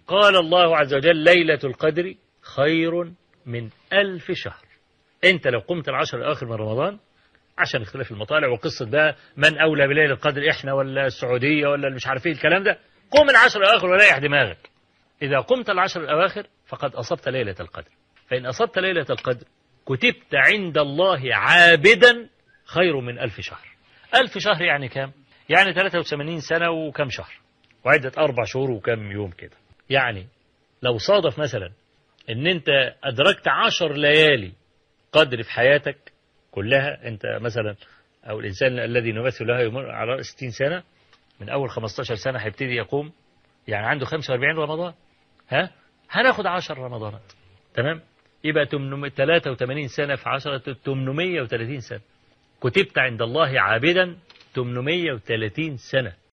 قال الله عز وجل ليلة القدر خير من ألف شهر أنت لو قمت العشر الآخر من رمضان عشان اختلاف المطالع وقصة بقى من أولى بليلة القدر إحنا ولا السعودية ولا مش عارف ايه الكلام ده قم العشر الأواخر وريح دماغك إذا قمت العشر الأواخر فقد أصبت ليلة القدر فإن أصبت ليلة القدر كتبت عند الله عابدا خير من ألف شهر ألف شهر يعني كام؟ يعني 83 سنة وكم شهر وعدة أربع شهور وكم يوم كده يعني لو صادف مثلا ان انت ادركت عشر ليالي قدر في حياتك كلها انت مثلا او الانسان الذي نمثل له يمر على 60 سنة من اول 15 سنة هيبتدي يقوم يعني عنده 45 رمضان ها هناخد 10 رمضانات تمام يبقى 83 سنة في 10 830 سنة كتبت عند الله عابدا 830 سنة